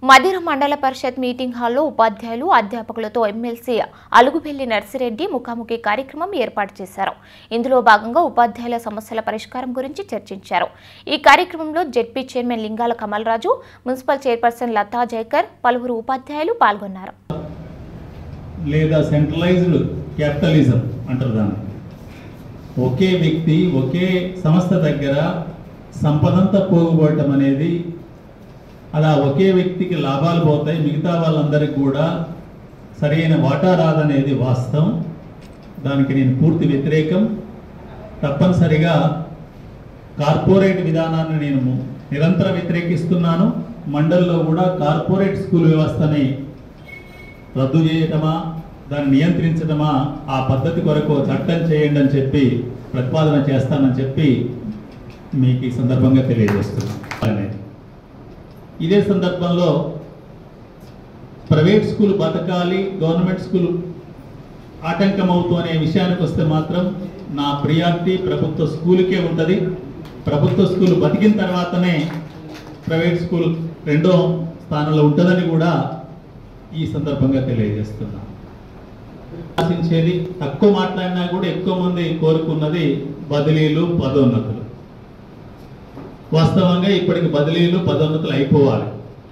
మదిర మండల పరిషత్ మీటింగ్ హాల్లో ఉపాధ్యాయులు అధ్యాపకులతో ఎమ్మెల్సీ అలుగుబెల్లి నర్సిరెడ్డి ముఖాముఖి కార్యక్రమం ఏర్పాటు చేశారు ఇందులో భాగంగా ఉపాధ్యాయుల సమస్యల పరిష్కారం గురించి చర్చించారు ఈ కార్యక్రమంలో ZP chairman Lingala Kamalaraju municipal chairperson Latha Jaikar పలువురు ఉపాధ్యాయులు పాల్గొన్నారు లేదా సెంట్రలైజ్డ్ క్యాపిటలిజం అంటారు దాన్ని ఒకే వ్యక్తి ఒకే సంస్థ దగ్గర సంపదంతా పోగుబడటం అనేది అలా ఒకే వ్యక్తికి లాభాలు పోతాయి మిగతా వాళ్ళందరికీ కూడా సరైన వాటా రాదనేది వాస్తవం దానికి నేను పూర్తి వ్యతిరేకం తప్పనిసరిగా కార్పొరేట్ విధానాన్ని నేను నిరంతరం వ్యతిరేకిస్తున్నాను మండల్లో కూడా కార్పొరేట్ స్కూల్ వ్యవస్థని రద్దు చేయటమా దాన్ని నియంత్రించడమా ఆ పద్ధతి కొరకు చట్టం చేయండి అని చెప్పి ప్రతిపాదన చేస్తానని చెప్పి మీకు ఈ సందర్భంగా తెలియజేస్తున్నాను అనేది ఇదే సందర్భంలో ప్రైవేట్ స్కూల్ బతకాలి గవర్నమెంట్ స్కూల్ ఆటంకం అవుతూ అనే విషయానికి వస్తే మాత్రం నా ప్రియారిటీ ప్రభుత్వ స్కూల్కే ఉంటుంది ప్రభుత్వ స్కూల్ బతికిన తర్వాతనే ప్రైవేట్ స్కూల్ రెండో స్థానంలో ఉంటుందని కూడా ఈ సందర్భంగా తెలియజేస్తున్నా ఆశించేది తక్కువ మాట్లాడినా కూడా ఎక్కువ మంది కోరుకున్నది బదిలీలు పదోన్నతులు వాస్తవంగా ఇప్పటికి బదిలీలు పదోన్నతులు అయిపోవాలి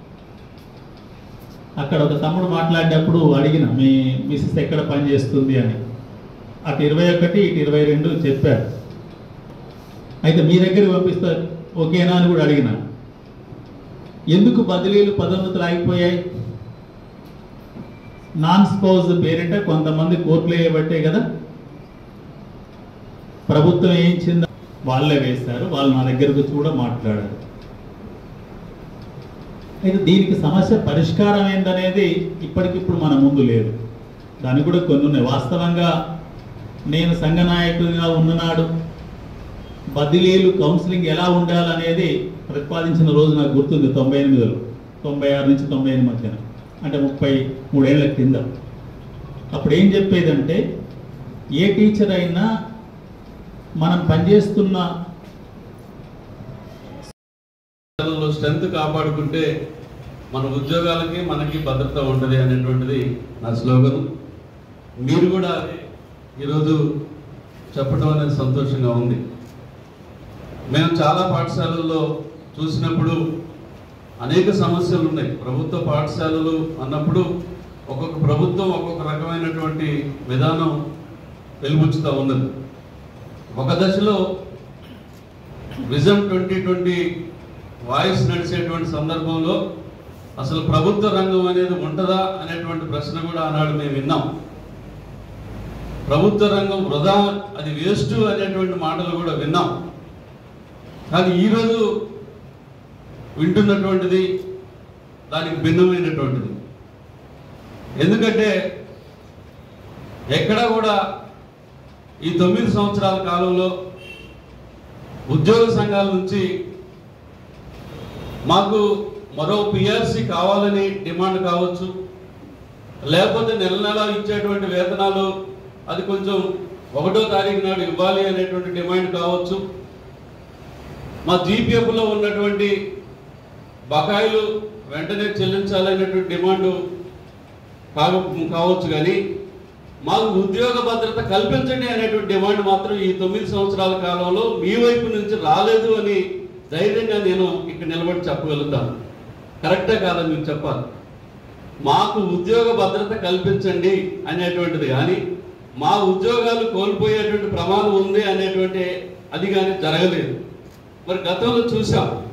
అక్కడ ఒక తమ్ముడు మాట్లాడేటప్పుడు అడిగిన మీ మిస్సెస్ ఎక్కడ పని చేస్తుంది అని అటు ఇరవై ఒకటి ఇటు ఇరవై రెండు చెప్పారు అయితే మీ దగ్గర పంపిస్తే ఓకేనా అని కూడా అడిగిన ఎందుకు బదిలీలు పదోన్నతులు అయిపోయాయి నాన్ స్పౌజ్ పేరిట కొంతమంది కోర్టులు వేయబట్టే కదా ప్రభుత్వం ఏం చింద వాళ్ళే వేశారు వాళ్ళు నా దగ్గరకు వచ్చి కూడా మాట్లాడారు అయితే దీనికి సమస్య పరిష్కారం ఏందనేది ఇప్పటికిప్పుడు మన ముందు లేదు దానికి కూడా కొన్ని ఉన్నాయి వాస్తవంగా నేను సంఘ నాయకుడిగా ఉన్ననాడు బదిలీలు కౌన్సిలింగ్ ఎలా ఉండాలనేది ప్రతిపాదించిన రోజు నాకు గుర్తుంది తొంభై ఎనిమిదిలో తొంభై ఆరు నుంచి తొంభై ఎనిమిది మధ్యన అంటే ముప్పై మూడేళ్ల కింద అప్పుడు ఏం చెప్పేదంటే ఏ టీచర్ అయినా మనం పనిచేస్తున్న లో స్ట్రెంత్ కాపాడుకుంటే మన ఉద్యోగాలకి మనకి భద్రత ఉంటుంది అనేటువంటిది నా స్లోగన్ మీరు కూడా ఈరోజు చెప్పడం అనేది సంతోషంగా ఉంది మేము చాలా పాఠశాలల్లో చూసినప్పుడు అనేక సమస్యలు ఉన్నాయి ప్రభుత్వ పాఠశాలలు అన్నప్పుడు ఒక్కొక్క ప్రభుత్వం ఒక్కొక్క రకమైనటువంటి విధానం వెలుబుచ్చుతూ ఉన్నది ఒక దశలో విజన్ ట్వంటీ ట్వంటీ వాయిస్ నడిచేటువంటి సందర్భంలో అసలు ప్రభుత్వ రంగం అనేది ఉంటుందా అనేటువంటి ప్రశ్న కూడా ఆనాడు మేము విన్నాం ప్రభుత్వ రంగం వృధా అది వేస్ట్ అనేటువంటి మాటలు కూడా విన్నాం కానీ ఈరోజు వింటున్నటువంటిది దానికి భిన్నమైనటువంటిది ఎందుకంటే ఎక్కడ కూడా ఈ తొమ్మిది సంవత్సరాల కాలంలో ఉద్యోగ సంఘాల నుంచి మాకు మరో పిఆర్సి కావాలని డిమాండ్ కావచ్చు లేకపోతే నెల నెల ఇచ్చేటువంటి వేతనాలు అది కొంచెం ఒకటో తారీఖు నాడు ఇవ్వాలి అనేటువంటి డిమాండ్ కావచ్చు మా జీపీఎఫ్లో ఉన్నటువంటి బకాయిలు వెంటనే చెల్లించాలనేటువంటి డిమాండ్ కావ కావచ్చు కానీ మాకు ఉద్యోగ భద్రత కల్పించండి అనేటువంటి డిమాండ్ మాత్రం ఈ తొమ్మిది సంవత్సరాల కాలంలో మీ వైపు నుంచి రాలేదు అని ధైర్యంగా నేను ఇక్కడ నిలబడి చెప్పగలుగుతాను కరెక్టే కాదని మీరు చెప్పాలి మాకు ఉద్యోగ భద్రత కల్పించండి అనేటువంటిది కానీ మా ఉద్యోగాలు కోల్పోయేటువంటి ప్రమాదం ఉంది అనేటువంటి అది కానీ జరగలేదు మరి గతంలో చూసాం